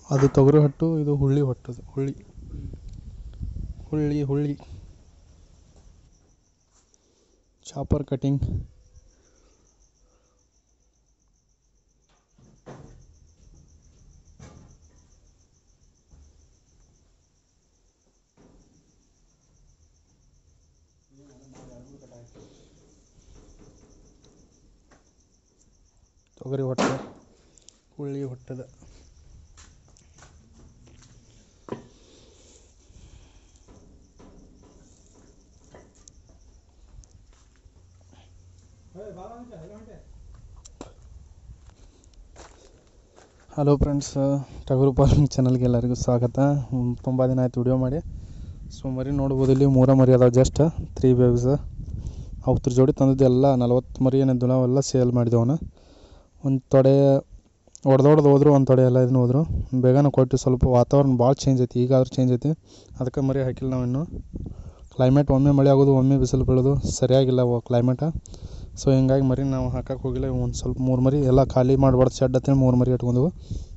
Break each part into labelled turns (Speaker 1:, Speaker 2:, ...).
Speaker 1: ಅದು ತೊಗರಿ ಹೊಟ್ಟು ಇದು ಹುಳ್ಳಿ ಹೊಟ್ಟು ಅದು ಹುಳ್ಳಿ ಹುಳ್ಳಿ ಹುಳ್ಳಿ ಚಾಪರ್ ಕಟಿಂಗ್ ತೊಗರಿ ಹೊಟ್ಟೆ ಹುಳ್ಳಿ ಹೊಟ್ಟದ ಹಲೋ ಫ್ರೆಂಡ್ಸ್ ಟಗರು ಫಾರ್ಮಿಂಗ್ ಚಾನಲ್ಗೆ ಎಲ್ಲರಿಗೂ ಸ್ವಾಗತ ಹ್ಮ್, ತುಂಬ ದಿನ ಆಯ್ತು ವಿಡಿಯೋ ಮಾಡಿ ಸೊ ಮರಿ ನೋಡ್ಬೋದು ಇಲ್ಲಿ ಮೂರ ಮರಿ ಅದಾವೆ ಜಸ್ಟ್ ತ್ರೀ ಬೇಬ್ಸ್ ಅವ್ರ ಜೋಡಿ ತಂದಿದ್ದು ಎಲ್ಲ ನಲ್ವತ್ತು ಮರಿ ಏನಿದ್ದು ನಾವೆಲ್ಲ ಸೇಲ್ ಮಾಡಿದೆವನ ಒಂದು ತೊಡೆ ಹೊಡೆದೊಡ್ದು ಹೋದ್ರು ಒಂದು ತೊಡೆ ಎಲ್ಲ ಇದನ್ನ ಹೋದ್ರು ಬೇಗನೆ ಕೊಟ್ಟು ಸ್ವಲ್ಪ ವಾತಾವರಣ ಭಾಳ ಚೇಂಜ್ ಐತಿ ಈಗಾದ್ರೂ ಚೇಂಜ್ ಐತಿ ಅದಕ್ಕೆ ಮರಿ ಹಾಕಿಲ್ಲ ನಾವು ಇನ್ನು ಕ್ಲೈಮೇಟ್ ಒಮ್ಮೆ ಮಳೆ ಆಗೋದು ಒಮ್ಮೆ ಬಿಸಿಲು ಬೀಳೋದು ಸರಿಯಾಗಿಲ್ಲ ಕ್ಲೈಮೇಟ ಸೊ ಹಿಂಗಾಗಿ ಮರಿ ನಾವು ಹಾಕಕ್ಕೆ ಹೋಗಿಲ್ಲ ಒಂದು ಸ್ವಲ್ಪ ಮೂರು ಮರಿ ಎಲ್ಲ ಖಾಲಿ ಮಾಡಬಾರ್ದು ಶೆಡ್ ಹತ್ತೇಳಿ ಮೂರು ಮರಿ ಇಟ್ಕೊಂಡವು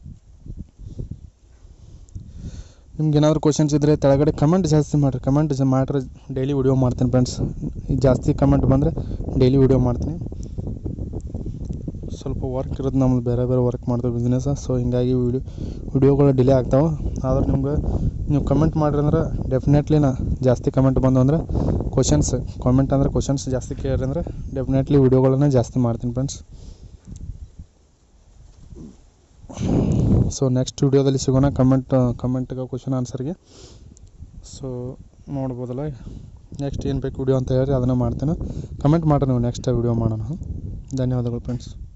Speaker 1: ನಿಮ್ಗೆ ಏನಾದರೂ ಕ್ವಶನ್ಸ್ ಇದ್ದರೆ ಕೆಳಗಡೆ ಕಮೆಂಟ್ ಜಾಸ್ತಿ ಮಾಡಿರಿ ಕಮೆಂಟ್ ಮಾಡ್ರೆ ಡೈಲಿ ವಿಡಿಯೋ ಮಾಡ್ತೀನಿ ಫ್ರೆಂಡ್ಸ್ ಜಾಸ್ತಿ ಕಮೆಂಟ್ ಬಂದರೆ ಡೈಲಿ ವಿಡಿಯೋ ಮಾಡ್ತೀನಿ ಸ್ವಲ್ಪ ವರ್ಕ್ ಇರೋದು ನಮ್ಮದು ಬೇರೆ ಬೇರೆ ವರ್ಕ್ ಮಾಡ್ತೇವೆ ಬಿಸ್ನೆಸ್ ಸೊ ಹಿಂಗಾಗಿ ವಿಡಿಯೋ ವಿಡಿಯೋಗಳು ಡಿಲೇ ಆಗ್ತಾವೆ ಆದ್ರೆ ನಿಮ್ಗೆ ನೀವು ಕಮೆಂಟ್ ಮಾಡಿರಿ ಅಂದ್ರೆ ಡೆಫಿನೆಟ್ಲಿ ನಾ ಜಾಸ್ತಿ ಕಮೆಂಟ್ ಬಂದು ಅಂದ್ರೆ ಕ್ವಶನ್ಸ್ ಕಾಮೆಂಟ್ ಅಂದ್ರೆ ಕ್ವಶನ್ಸ್ ಜಾಸ್ತಿ ಕೇಳಿರಿ ಅಂದ್ರೆ ಡೆಫಿನೆಟ್ಲಿ ವಿಡಿಯೋಗಳನ್ನ ಜಾಸ್ತಿ ಮಾಡ್ತೀನಿ ಫ್ರೆಂಡ್ಸ್ ಸೊ ನೆಕ್ಸ್ಟ್ ವಿಡಿಯೋದಲ್ಲಿ ಸಿಗೋಣ ಕಮೆಂಟ್ ಕಮೆಂಟ್ಗೆ ಕ್ವಶನ್ ಆನ್ಸರ್ಗೆ ಸೊ ನೋಡ್ಬೋದಲ್ಲ ನೆಕ್ಸ್ಟ್ ಏನು ಬೇಕು ವಿಡಿಯೋ ಅಂತ ಹೇಳಿ ಅದನ್ನು ಮಾಡ್ತೇನೆ ಕಮೆಂಟ್ ಮಾಡಿರಿ ನೀವು ನೆಕ್ಸ್ಟ್ ವಿಡಿಯೋ ಮಾಡೋಣ ಧನ್ಯವಾದಗಳು ಫ್ರೆಂಡ್ಸ್